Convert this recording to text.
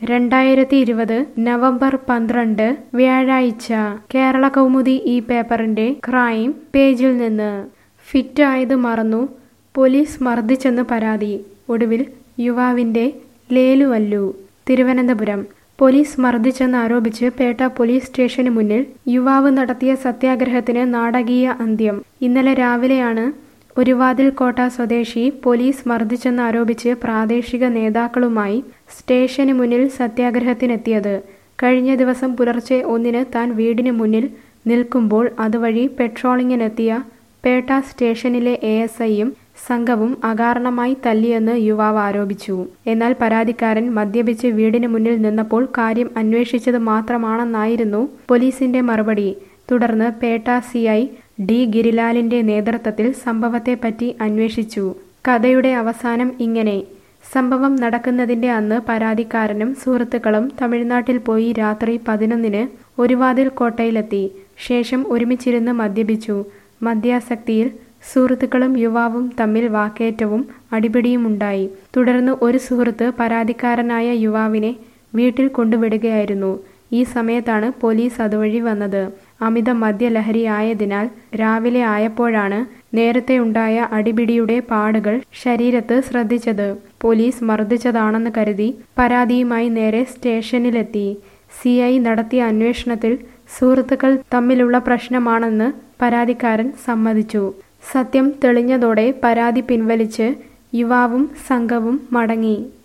രണ്ടായിരത്തി ഇരുപത് നവംബർ പന്ത്രണ്ട് വ്യാഴാഴ്ച കേരള കൗമുദി ഈ പേപ്പറിന്റെ ക്രൈം പേജിൽ നിന്ന് ഫിറ്റായത് മറന്നു പോലീസ് മർദ്ദിച്ചെന്ന് പരാതി ഒടുവിൽ യുവാവിന്റെ ലേലുവല്ലു തിരുവനന്തപുരം പോലീസ് മർദ്ദിച്ചെന്ന് ആരോപിച്ച് പേട്ട പോലീസ് സ്റ്റേഷന് മുന്നിൽ യുവാവ് നടത്തിയ സത്യാഗ്രഹത്തിന് നാടകീയ അന്ത്യം ഇന്നലെ രാവിലെയാണ് ഒരുവാതിൽ കോട്ട സ്വദേശി പോലീസ് മർദ്ദിച്ചെന്ന് ആരോപിച്ച് പ്രാദേശിക നേതാക്കളുമായി സ്റ്റേഷന് മുന്നിൽ സത്യാഗ്രഹത്തിനെത്തിയത് കഴിഞ്ഞ ദിവസം പുലർച്ചെ ഒന്നിന് താൻ വീടിന് മുന്നിൽ നിൽക്കുമ്പോൾ അതുവഴി പെട്രോളിങ്ങിനെത്തിയ പേട്ട സ്റ്റേഷനിലെ എ എസ് ഐയും സംഘവും അകാരണമായി തല്ലിയെന്ന് യുവാവ് ആരോപിച്ചു എന്നാൽ പരാതിക്കാരൻ മദ്യപിച്ച് വീടിന് മുന്നിൽ നിന്നപ്പോൾ കാര്യം അന്വേഷിച്ചത് മാത്രമാണെന്നായിരുന്നു പോലീസിന്റെ മറുപടി തുടർന്ന് പേട്ട സി ഐ ഡി ഗിരിലാലിന്റെ നേതൃത്വത്തിൽ സംഭവത്തെപ്പറ്റി അന്വേഷിച്ചു കഥയുടെ അവസാനം ഇങ്ങനെ സംഭവം നടക്കുന്നതിന്റെ അന്ന് പരാതിക്കാരനും സുഹൃത്തുക്കളും തമിഴ്നാട്ടിൽ പോയി രാത്രി പതിനൊന്നിന് ഒരുവാതിൽ കോട്ടയിലെത്തി ശേഷം ഒരുമിച്ചിരുന്ന് മദ്യപിച്ചു മദ്യാസക്തിയിൽ സുഹൃത്തുക്കളും യുവാവും തമ്മിൽ വാക്കേറ്റവും അടിപിടിയുമുണ്ടായി തുടർന്ന് ഒരു സുഹൃത്ത് പരാതിക്കാരനായ യുവാവിനെ വീട്ടിൽ കൊണ്ടുവിടുകയായിരുന്നു ഈ സമയത്താണ് പോലീസ് അതുവഴി വന്നത് അമിത മദ്യലഹരിയായതിനാൽ രാവിലെ ആയപ്പോഴാണ് നേരത്തെ ഉണ്ടായ അടിപിടിയുടെ പാടുകൾ ശരീരത്ത് ശ്രദ്ധിച്ചത് പോലീസ് മർദ്ദിച്ചതാണെന്ന് കരുതി പരാതിയുമായി നേരെ സ്റ്റേഷനിലെത്തി സി ഐ നടത്തിയ അന്വേഷണത്തിൽ സുഹൃത്തുക്കൾ തമ്മിലുള്ള പ്രശ്നമാണെന്ന് പരാതിക്കാരൻ സമ്മതിച്ചു സത്യം തെളിഞ്ഞതോടെ പരാതി പിൻവലിച്ച് യുവാവും സംഘവും മടങ്ങി